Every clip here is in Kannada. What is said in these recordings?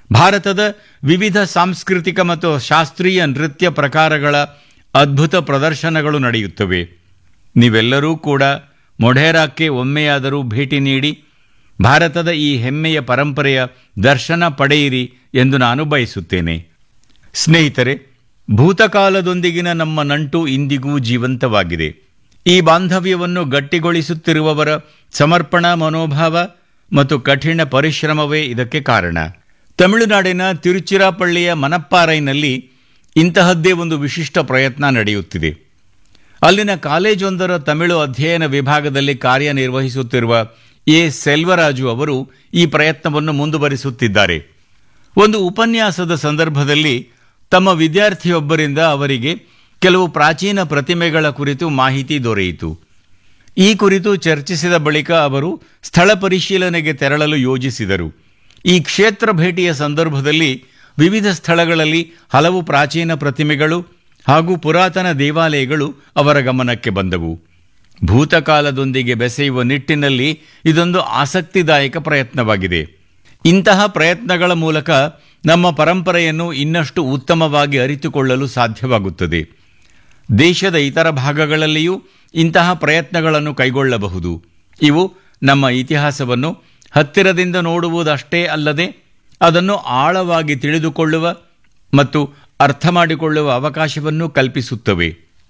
ಭಾರತದ ವಿವಿಧ ಸಾಂಸ್ಕೃತಿಕ ಮತ್ತು ಶಾಸ್ತ್ರೀಯ ನೃತ್ಯ ಪ್ರಕಾರಗಳ ಅದ್ಭುತ ಪ್ರದರ್ಶನಗಳು ನಡೆಯುತ್ತವೆ ನೀವೆಲ್ಲರೂ ಕೂಡ ಮೊಢೇರಾಕ್ಕೆ ಒಮ್ಮೆಯಾದರೂ ಭೇಟಿ ನೀಡಿ ಭಾರತದ ಈ ಹೆಮ್ಮೆಯ ಪರಂಪರೆಯ ದರ್ಶನ ಪಡೆಯಿರಿ ಎಂದು ನಾನು ಬಯಸುತ್ತೇನೆ ಸ್ನೇಹಿತರೆ ಭೂತಕಾಲದೊಂದಿಗಿನ ನಮ್ಮ ನಂಟು ಇಂದಿಗೂ ಜೀವಂತವಾಗಿದೆ ಈ ಬಾಂಧವ್ಯವನ್ನು ಗಟ್ಟಿಗೊಳಿಸುತ್ತಿರುವವರ ಸಮರ್ಪಣಾ ಮನೋಭಾವ ಮತ್ತು ಕಠಿಣ ಪರಿಶ್ರಮವೇ ಇದಕ್ಕೆ ಕಾರಣ ತಮಿಳುನಾಡಿನ ತಿರುಚಿರಾಪಳ್ಳಿಯ ಮನಪ್ಪಾರೈನಲ್ಲಿ ಇಂತಹದ್ದೇ ಒಂದು ವಿಶಿಷ್ಟ ಪ್ರಯತ್ನ ನಡೆಯುತ್ತಿದೆ ಅಲ್ಲಿನ ಕಾಲೇಜೊಂದರ ತಮಿಳು ಅಧ್ಯಯನ ವಿಭಾಗದಲ್ಲಿ ಕಾರ್ಯನಿರ್ವಹಿಸುತ್ತಿರುವ ಎ ಸೆಲ್ವರಾಜು ಅವರು ಈ ಪ್ರಯತ್ನವನ್ನು ಮುಂದುವರಿಸುತ್ತಿದ್ದಾರೆ ಒಂದು ಉಪನ್ಯಾಸದ ಸಂದರ್ಭದಲ್ಲಿ ತಮ್ಮ ವಿದ್ಯಾರ್ಥಿಯೊಬ್ಬರಿಂದ ಅವರಿಗೆ ಕೆಲವು ಪ್ರಾಚೀನ ಪ್ರತಿಮೆಗಳ ಕುರಿತು ಮಾಹಿತಿ ದೊರೆಯಿತು ಈ ಕುರಿತು ಚರ್ಚಿಸಿದ ಬಳಿಕ ಅವರು ಸ್ಥಳ ಪರಿಶೀಲನೆಗೆ ತೆರಳಲು ಯೋಜಿಸಿದರು ಈ ಕ್ಷೇತ್ರ ಭೇಟಿಯ ಸಂದರ್ಭದಲ್ಲಿ ವಿವಿಧ ಸ್ಥಳಗಳಲ್ಲಿ ಹಲವು ಪ್ರಾಚೀನ ಪ್ರತಿಮೆಗಳು ಹಾಗೂ ಪುರಾತನ ದೇವಾಲಯಗಳು ಅವರ ಗಮನಕ್ಕೆ ಬಂದವು ಭೂತಕಾಲದೊಂದಿಗೆ ಬೆಸೆಯುವ ನಿಟ್ಟಿನಲ್ಲಿ ಇದೊಂದು ಆಸಕ್ತಿದಾಯಕ ಪ್ರಯತ್ನವಾಗಿದೆ ಇಂತಹ ಪ್ರಯತ್ನಗಳ ಮೂಲಕ ನಮ್ಮ ಪರಂಪರೆಯನ್ನು ಇನ್ನಷ್ಟು ಉತ್ತಮವಾಗಿ ಅರಿತುಕೊಳ್ಳಲು ಸಾಧ್ಯವಾಗುತ್ತದೆ ದೇಶದ ಇತರ ಭಾಗಗಳಲ್ಲಿಯೂ ಇಂತಹ ಪ್ರಯತ್ನಗಳನ್ನು ಕೈಗೊಳ್ಳಬಹುದು ಇವು ನಮ್ಮ ಇತಿಹಾಸವನ್ನು ಹತ್ತಿರದಿಂದ ನೋಡುವುದಷ್ಟೇ ಅಲ್ಲದೆ ಅದನ್ನು ಆಳವಾಗಿ ತಿಳಿದುಕೊಳ್ಳುವ ಮತ್ತು ಅರ್ಥ ಮಾಡಿಕೊಳ್ಳುವ ಅವಕಾಶವನ್ನು ಕಲ್ಪಿಸುತ್ತವೆ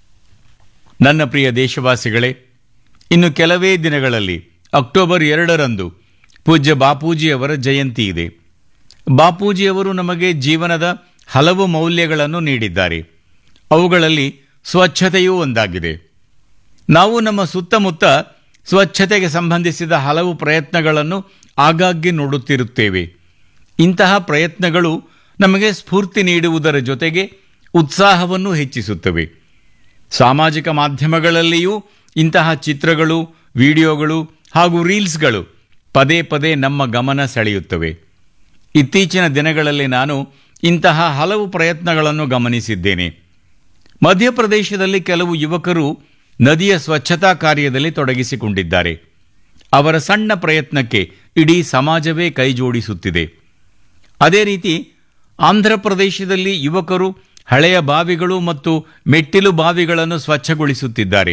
ನನ್ನ ಪ್ರಿಯ ದೇಶವಾಸಿಗಳೇ ಇನ್ನು ಕೆಲವೇ ದಿನಗಳಲ್ಲಿ ಅಕ್ಟೋಬರ್ ಎರಡರಂದು ಪೂಜ್ಯ ಬಾಪೂಜಿಯವರ ಜಯಂತಿ ಇದೆ ಬಾಪೂಜಿಯವರು ನಮಗೆ ಜೀವನದ ಹಲವು ಮೌಲ್ಯಗಳನ್ನು ನೀಡಿದ್ದಾರೆ ಅವುಗಳಲ್ಲಿ ಸ್ವಚ್ಛತೆಯೂ ಒಂದಾಗಿದೆ ನಾವು ನಮ್ಮ ಸುತ್ತಮುತ್ತ ಸ್ವಚ್ಛತೆಗೆ ಸಂಬಂಧಿಸಿದ ಹಲವು ಪ್ರಯತ್ನಗಳನ್ನು ಆಗಾಗ್ಗೆ ನೋಡುತ್ತಿರುತ್ತೇವೆ ಇಂತಹ ಪ್ರಯತ್ನಗಳು ನಮಗೆ ಸ್ಫೂರ್ತಿ ನೀಡುವುದರ ಜೊತೆಗೆ ಉತ್ಸಾಹವನ್ನು ಹೆಚ್ಚಿಸುತ್ತವೆ ಸಾಮಾಜಿಕ ಮಾಧ್ಯಮಗಳಲ್ಲಿಯೂ ಇಂತಹ ಚಿತ್ರಗಳು ವಿಡಿಯೋಗಳು ಹಾಗೂ ರೀಲ್ಸ್ಗಳು ಪದೇ ಪದೇ ನಮ್ಮ ಗಮನ ಸೆಳೆಯುತ್ತವೆ ಇತ್ತೀಚಿನ ದಿನಗಳಲ್ಲಿ ನಾನು ಇಂತಹ ಹಲವು ಪ್ರಯತ್ನಗಳನ್ನು ಗಮನಿಸಿದ್ದೇನೆ ಮಧ್ಯಪ್ರದೇಶದಲ್ಲಿ ಕೆಲವು ಯುವಕರು ನದಿಯ ಸ್ವಚ್ಛತಾ ಕಾರ್ಯದಲ್ಲಿ ತೊಡಗಿಸಿಕೊಂಡಿದ್ದಾರೆ ಅವರ ಸಣ್ಣ ಪ್ರಯತ್ನಕ್ಕೆ ಇಡೀ ಸಮಾಜವೇ ಕೈಜೋಡಿಸುತ್ತಿದೆ ಅದೇ ರೀತಿ ಆಂಧ್ರಪ್ರದೇಶದಲ್ಲಿ ಯುವಕರು ಹಳೆಯ ಬಾವಿಗಳು ಮತ್ತು ಮೆಟ್ಟಿಲು ಬಾವಿಗಳನ್ನು ಸ್ವಚ್ಛಗೊಳಿಸುತ್ತಿದ್ದಾರೆ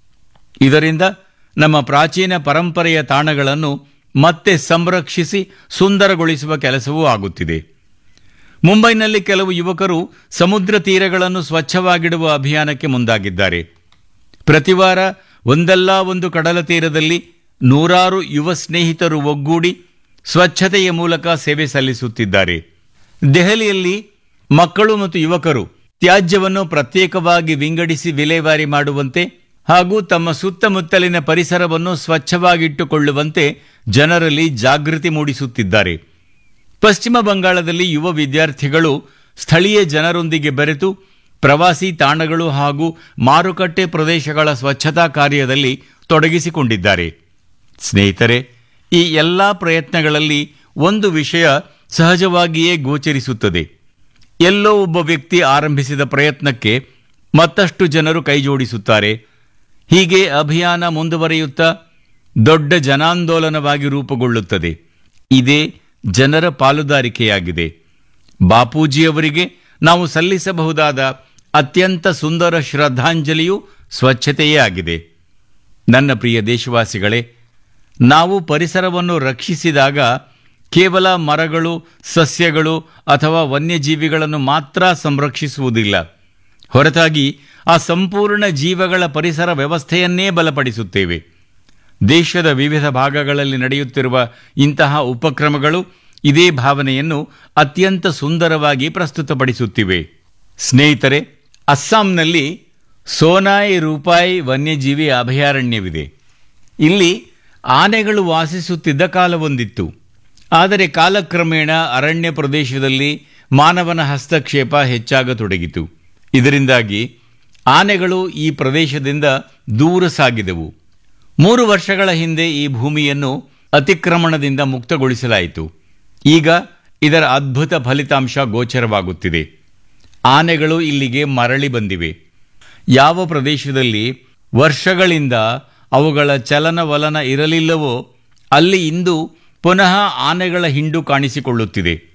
ಇದರಿಂದ ನಮ್ಮ ಪ್ರಾಚೀನ ಪರಂಪರೆಯ ತಾಣಗಳನ್ನು ಮತ್ತೆ ಸಂರಕ್ಷಿಸಿ ಸುಂದರಗೊಳಿಸುವ ಕೆಲಸವೂ ಆಗುತ್ತಿದೆ ಮುಂಬೈನಲ್ಲಿ ಕೆಲವು ಯುವಕರು ಸಮುದ್ರ ತೀರಗಳನ್ನು ಸ್ವಚ್ಛವಾಗಿಡುವ ಅಭಿಯಾನಕ್ಕೆ ಮುಂದಾಗಿದ್ದಾರೆ ಪ್ರತಿವಾರ ಒಂದಲ್ಲ ಒಂದು ಕಡಲ ತೀರದಲ್ಲಿ ನೂರಾರು ಯುವ ಸ್ನೇಹಿತರು ಒಗ್ಗೂಡಿ ಸ್ವಚ್ಛತೆಯ ಮೂಲಕ ಸೇವೆ ಸಲ್ಲಿಸುತ್ತಿದ್ದಾರೆ ದೆಹಲಿಯಲ್ಲಿ ಮಕ್ಕಳು ಮತ್ತು ಯುವಕರು ತ್ಯಾಜ್ಯವನ್ನು ಪ್ರತ್ಯೇಕವಾಗಿ ವಿಂಗಡಿಸಿ ವಿಲೇವಾರಿ ಮಾಡುವಂತೆ ಹಾಗೂ ತಮ್ಮ ಸುತ್ತಮುತ್ತಲಿನ ಪರಿಸರವನ್ನು ಸ್ವಚ್ಛವಾಗಿಟ್ಟುಕೊಳ್ಳುವಂತೆ ಜನರಲ್ಲಿ ಜಾಗೃತಿ ಮೂಡಿಸುತ್ತಿದ್ದಾರೆ ಪಶ್ಚಿಮ ಬಂಗಾಳದಲ್ಲಿ ಯುವ ವಿದ್ಯಾರ್ಥಿಗಳು ಸ್ಥಳೀಯ ಜನರೊಂದಿಗೆ ಬೆರೆತು ಪ್ರವಾಸಿ ತಾಣಗಳು ಹಾಗೂ ಮಾರುಕಟ್ಟೆ ಪ್ರದೇಶಗಳ ಸ್ವಚ್ಛತಾ ಕಾರ್ಯದಲ್ಲಿ ತೊಡಗಿಸಿಕೊಂಡಿದ್ದಾರೆ ಸ್ನೇಹಿತರೆ ಈ ಎಲ್ಲ ಪ್ರಯತ್ನಗಳಲ್ಲಿ ಒಂದು ವಿಷಯ ಸಹಜವಾಗಿಯೇ ಗೋಚರಿಸುತ್ತದೆ ಎಲ್ಲೋ ಒಬ್ಬ ವ್ಯಕ್ತಿ ಆರಂಭಿಸಿದ ಪ್ರಯತ್ನಕ್ಕೆ ಮತ್ತಷ್ಟು ಜನರು ಕೈಜೋಡಿಸುತ್ತಾರೆ ಹೀಗೆ ಅಭಿಯಾನ ಮುಂದುವರಿಯುತ್ತಾ ದೊಡ್ಡ ಜನಾಂದೋಲನವಾಗಿ ರೂಪುಗೊಳ್ಳುತ್ತದೆ ಇದೇ ಜನರ ಪಾಲುದಾರಿಕೆಯಾಗಿದೆ ಬಾಪೂಜಿಯವರಿಗೆ ನಾವು ಸಲ್ಲಿಸಬಹುದಾದ ಅತ್ಯಂತ ಸುಂದರ ಶ್ರದ್ಧಾಂಜಲಿಯು ಸ್ವಚ್ಛತೆಯೇ ಆಗಿದೆ ನನ್ನ ಪ್ರಿಯ ದೇಶವಾಸಿಗಳೇ ನಾವು ಪರಿಸರವನ್ನು ರಕ್ಷಿಸಿದಾಗ ಕೇವಲ ಮರಗಳು ಸಸ್ಯಗಳು ಅಥವಾ ವನ್ಯಜೀವಿಗಳನ್ನು ಮಾತ್ರ ಸಂರಕ್ಷಿಸುವುದಿಲ್ಲ ಹೊರತಾಗಿ ಆ ಸಂಪೂರ್ಣ ಜೀವಗಳ ಪರಿಸರ ವ್ಯವಸ್ಥೆಯನ್ನೇ ಬಲಪಡಿಸುತ್ತೇವೆ ದೇಶದ ವಿವಿಧ ಭಾಗಗಳಲ್ಲಿ ನಡೆಯುತ್ತಿರುವ ಇಂತಹ ಉಪಕ್ರಮಗಳು ಇದೇ ಭಾವನೆಯನ್ನು ಅತ್ಯಂತ ಸುಂದರವಾಗಿ ಪ್ರಸ್ತುತಪಡಿಸುತ್ತಿವೆ ಸ್ನೇಹಿತರೆ ಅಸ್ಸಾಂನಲ್ಲಿ ಸೋನಾಯ್ ರೂಪಾಯಿ ವನ್ಯಜೀವಿ ಅಭಯಾರಣ್ಯವಿದೆ ಇಲ್ಲಿ ಆನೆಗಳು ವಾಸಿಸುತ್ತಿದ್ದ ಕಾಲವೊಂದಿತ್ತು ಆದರೆ ಕಾಲಕ್ರಮೇಣ ಅರಣ್ಯ ಪ್ರದೇಶದಲ್ಲಿ ಮಾನವನ ಹಸ್ತಕ್ಷೇಪ ಹೆಚ್ಚಾಗತೊಡಗಿತು ಇದರಿಂದಾಗಿ ಆನೆಗಳು ಈ ಪ್ರದೇಶದಿಂದ ದೂರ ಸಾಗಿದವು ಮೂರು ವರ್ಷಗಳ ಹಿಂದೆ ಈ ಭೂಮಿಯನ್ನು ಅತಿಕ್ರಮಣದಿಂದ ಮುಕ್ತಗೊಳಿಸಲಾಯಿತು ಈಗ ಇದರ ಅದ್ಭುತ ಫಲಿತಾಂಶ ಗೋಚರವಾಗುತ್ತಿದೆ ಆನೆಗಳು ಇಲ್ಲಿಗೆ ಮರಳಿ ಬಂದಿವೆ ಯಾವ ಪ್ರದೇಶದಲ್ಲಿ ವರ್ಷಗಳಿಂದ ಅವುಗಳ ಚಲನವಲನ ಇರಲಿಲ್ಲವೋ ಅಲ್ಲಿ ಇಂದು ಪುನಃ ಆನೆಗಳ ಹಿಂಡು ಕಾಣಿಸಿಕೊಳ್ಳುತ್ತಿದೆ